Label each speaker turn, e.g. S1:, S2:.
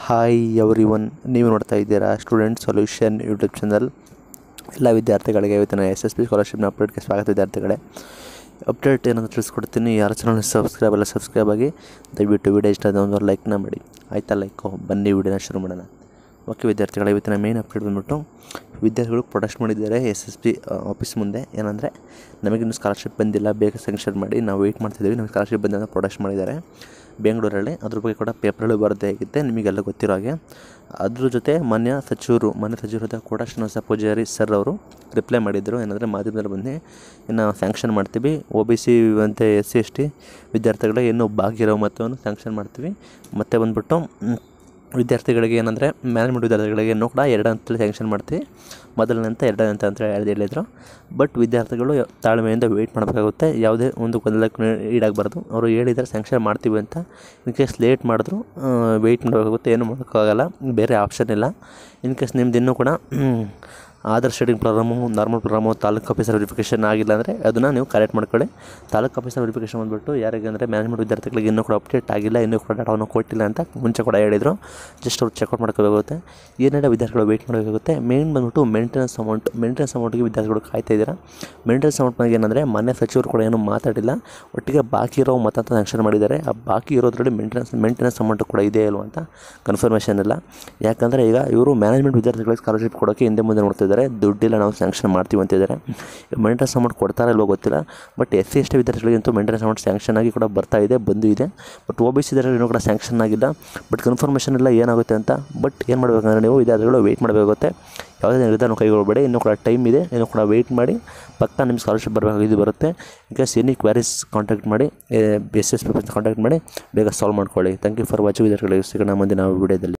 S1: hi every one ನೀವು ನೋಡ್ತಾ ಇದ್ದೀರಾ ಸ್ಟೂಡೆಂಟ್ ಸೊಲ್ಯೂಷನ್ ಯೂಟ್ಯೂಬ್ ಚಾನಲ್ ಎಲ್ಲ ವಿದ್ಯಾರ್ಥಿಗಳಿಗೆ ಇವತ್ತಿನ ಎಸ್ ಎಸ್ ಪಿ ಸ್ಕಾಲರ್ಶಿಪ್ನ ಅಪ್ಡೇಟ್ಗೆ ಸ್ವಾಗತ ವಿದ್ಯಾರ್ಥಿಗಳೇ ಅಪ್ಡೇಟ್ ಏನಂತ ತಿಳಿಸ್ಕೊಡ್ತೀನಿ ಯಾರು ಚಾನಲ್ ಸಬ್ಸ್ಕ್ರೈಬ್ ಎಲ್ಲ ಸಬ್ಸ್ಕ್ರೈಬ್ ಆಗಿ ದಯವಿಟ್ಟು ವಿಡಿಯೋ ಇಷ್ಟ ಆದ ಒಂದು ಲೈಕ್ನ ಮಾಡಿ ಆಯಿತಾ ಲೈಕು ಬನ್ನಿ ವಿಡಿಯೋನ ಶುರು ಮಾಡೋಣ ಓಕೆ ವಿದ್ಯಾರ್ಥಿಗಳ ಇವತ್ತಿನ ಮೇನ್ ಅಪ್ಡೇಟ್ ಬಂದ್ಬಿಟ್ಟು ವಿದ್ಯಾರ್ಥಿಗಳು ಪ್ರೊಟೆಸ್ಟ್ ಮಾಡಿದ್ದಾರೆ ಎಸ್ ಎಸ್ ಪಿ ಆಫೀಸ್ ಮುಂದೆ ಏನಂದರೆ ನಮಗಿನ್ನೂ ಸ್ಕಾಲರ್ಶಿಪ್ ಬಂದಿಲ್ಲ ಬೇಗ ಸ್ಯಾಂಕ್ಷನ್ ಮಾಡಿ ನಾವು ವೆಯ್ಟ್ ಮಾಡ್ತಿದ್ದೀವಿ ನಮಗೆ ಸ್ಕಾಲರ್ಶಿಪ್ ಬಂದಿಲ್ಲ ಅಂತ ಪ್ರೊಟೆಸ್ಟ್ ಮಾಡಿದ್ದಾರೆ ಬೆಂಗಳೂರಲ್ಲಿ ಅದ್ರ ಬಗ್ಗೆ ಕೂಡ ಪೇಪರಲ್ಲಿ ಬರದೇ ಆಗಿತ್ತೆ ನಿಮಗೆಲ್ಲ ಗೊತ್ತಿರೋ ಹಾಗೆ ಅದ್ರ ಜೊತೆ ಮಾನ್ಯ ಸಚಿವರು ಮಾನ್ಯ ಸಚಿವರಾದ ಕೋಟ ಶ್ರೀನಿವಾಸ ಪೂಜಾರಿ ಸರ್ ಅವರು ರಿಪ್ಲೈ ಮಾಡಿದರು ಏನಂದರೆ ಮಾಧ್ಯಮದಲ್ಲಿ ಬಂದು ಇನ್ನು ಸ್ಯಾಂಕ್ಷನ್ ಮಾಡ್ತೀವಿ ಒ ಬಿ ಸಿ ಮತ್ತು ಎಸ್ ಸಿ ಎಸ್ ಟಿ ವಿದ್ಯಾರ್ಥಿಗಳಿಗೆ ಇನ್ನೂ ಬಾಕಿ ಇರೋ ಮೊತ್ತವನ್ನು ಸ್ಯಾಂಕ್ಷನ್ ಮಾಡ್ತೀವಿ ಮತ್ತು ಬಂದ್ಬಿಟ್ಟು ಮ್, ವಿದ್ಯಾರ್ಥಿಗಳಿಗೆ ಏನಂದರೆ ಮ್ಯಾನೇಜ್ಮೆಂಟ್ ವಿದ್ಯಾರ್ಥಿಗಳಿಗೆ ಇನ್ನೂ ಕೂಡ ಎರಡು ಅಂತೇಳಿ ಸ್ಯಾಂಕ್ಷನ್ ಮಾಡ್ತೀವಿ ಮೊದಲನೇ ಅಂತ ಎರಡನೇ ಅಂತ ಅಂತ ಹೇಳಿ ಹೇಳಿದರು ಬಟ್ ವಿದ್ಯಾರ್ಥಿಗಳು ತಾಳ್ಮೆಯಿಂದ ವೆಯ್ಟ್ ಮಾಡಬೇಕಾಗುತ್ತೆ ಯಾವುದೇ ಒಂದು ಗೊಂದಲಕ್ಕೆ ಈಡಾಗಬಾರ್ದು ಅವರು ಹೇಳಿದರೆ ಸ್ಯಾಂಕ್ಷನ್ ಮಾಡ್ತೀವಿ ಅಂತ ಇನ್ ಕೇಸ್ ಲೇಟ್ ಮಾಡಿದ್ರು ವೆಯ್ಟ್ ಮಾಡಬೇಕಾಗುತ್ತೆ ಏನು ಮಾಡೋಕ್ಕಾಗಲ್ಲ ಬೇರೆ ಆಪ್ಷನ್ ಇಲ್ಲ ಇನ್ ಕೇಸ್ ನಿಮ್ದು ಇನ್ನೂ ಕೂಡ Aadhaar seeding programme normal programme taluk officer verification ಆಗಿಲ್ಲ ಅಂದರೆ ಅದನ್ನು ನೀವು ಕರೆಕ್ಟ್ ಮಾಡ್ಕೊಳ್ಳಿ ತಾಲೂಕು ಆಫೀಸರ್ ವೆರಿಫಿಕೇಷನ್ ಬಂದುಬಿಟ್ಟು ಯಾರಿಗೆ ಅಂದರೆ ಮ್ಯಾನೇಜ್ಮೆಂಟ್ ವಿದ್ಯಾರ್ಥಿಗಳಿಗೆ ಇನ್ನೂ ಕೂಡ ಅಪ್ಡೇಟ್ ಆಗಿಲ್ಲ ಇನ್ನೂ ಕೂಡ ಡಾಟಾವನ್ನು ಕೊಟ್ಟಿಲ್ಲ ಅಂತ ಮುಂಚೆ ಕೂಡ ಹೇಳಿದರು ಜಸ್ಟ್ ಅವ್ರು ಚೆಕ್ಔಟ್ ಮಾಡ್ಕೋಬೇಕಾಗುತ್ತೆ ಏನೆಲ್ಲ ವಿದ್ಯಾರ್ಥಿಗಳು ವೆಯ್ಟ್ ಮಾಡಬೇಕಾಗುತ್ತೆ ಮೇನ್ ಬಂದ್ಬಿಟ್ಟು ಮೇಂಟೆನೆನ್ಸ್ ಅಮೌಂಟ್ ಮೇಂಟೆನೆನ್ಸ್ ಅಮೌಂಟ್ಗೆ ವಿದ್ಯಾರ್ಥಿಗಳು ಕಾಯ್ತಾ ಇದ್ದೀರಾ ಮೇಂಟೆನೆನ್ಸ್ ಅಮೌಂಟ್ ಬಗ್ಗೆ ಏನಂದರೆ ಮಾನ್ಯ ಸಚಿವರು ಕೂಡ ಏನು ಮಾತಾಡಿಲ್ಲ ಒಟ್ಟಿಗೆ ಬಾಕಿ ಇರೋ ಮತ ಅಂತ ಸ್ಯಾಂಕ್ಷನ್ ಮಾಡಿದ್ದಾರೆ ಆ ಬಾಕಿ ಇರೋದ್ರಲ್ಲಿ ಮೇಂಟೆನೆನ್ಸ್ ಮೇಂಟೆನೆನ್ಸ್ ಅಮೌಂಟ್ ಕೂಡ ಇದೆ ಇಲ್ವಾ ಅಂತ ಕನ್ಫರ್ಮೇಷನ್ ಇಲ್ಲ ಯಾಕಂದರೆ ಈಗ ಇವರು ಮ್ಯಾನೇಜ್ಮೆಂಟ್ ವಿದ್ಯಾರ್ಥಿಗಳಿಗೆ ಸ್ಕಾಲರ್ಶಿಪ್ ಕೊಡೋಕ್ಕೆ ಹಿಂದೆ ಮುಂದೆ ನೋಡ್ತಿದ್ದಾರೆ ದುಡ್ಡಿಲ್ಲ ನಾವು ಸ್ಯಾಂಕ್ಷನ್ ಮಾಡ್ತೀವಿ ಅಂತಿದ್ದಾರೆ ಮೇಂಟೆನೆನ್ಸ್ ಅಮೌಂಟ್ ಕೊಡ್ತಾರೋ ಇಲ್ವೋ ಗೊತ್ತಿಲ್ಲ but S C S T ವಿದ್ಯಾರ್ಥಿಗಳಿಗಂತೂ ಮೇಂಟೆನೆನ್ಸ್ ಅಮೌಂಟ್ ಸ್ಯಾಂಕ್ಷನ್ ಆಗಿ ಕೂಡ ಬರ್ತಾ ಇದೆ ಬಂದು ಇದೆ ಬಟ್ ಒ ಬಿ ಸಿ ಇನ್ನೂ ಕೂಡ ಸ್ಯಾಂಕ್ಷನ್ ಆಗಿಲ್ಲ ಬಟ್ ಕನ್ಫರ್ಮೇಷನ್ ಇಲ್ಲ ಏನಾಗುತ್ತೆ ಅಂತ ಬಟ್ ಏನು ಮಾಡಬೇಕಂದ್ರೆ ನೀವು ವಿದ್ಯಾರ್ಥಿಗಳು ವೆಯ್ಟ್ ಮಾಡಬೇಕಾಗುತ್ತೆ ಯಾವುದೇ ನಿರ್ಧಾರ ಕೈಗೊಳ್ಳಬೇಡಿ ಇನ್ನೂ ಕೂಡ ಟೈಮ್ ಇದೆ ಇನ್ನೂ ಕೂಡ ವೆಯ್ಟ್ ಮಾಡಿ ಪಕ್ಕ ನಿಮ್ಮ ಸ್ಕಾಲರ್ಶಿಪ್ ಬರಬೇಕಾಗಿದ್ದು ಬರುತ್ತೆ ಕೇಸ್ ಎನಿ ಕ್ವಾರೀಸ್ ಕಾಂಟ್ಯಾಕ್ಟ್ ಮಾಡಿ ಎಸ್ ಎಸ್ ಪಿ ಕಾಂಟ್ಯಾಕ್ಟ್ ಮಾಡಿ ಬೇಗ ಸಾಲ್ವ್ ಮಾಡ್ಕೊಳ್ಳಿ ಥ್ಯಾಂಕ್ ಯು ಫಾರ್ ವಾಚಿಂಗ್ ವಿದ್ಯಾರ್ಥಿಗಳಿಗೆ ಸಿಗೋಣ ಮುಂದಿನ ವಿಡಿಯೋದಲ್ಲಿ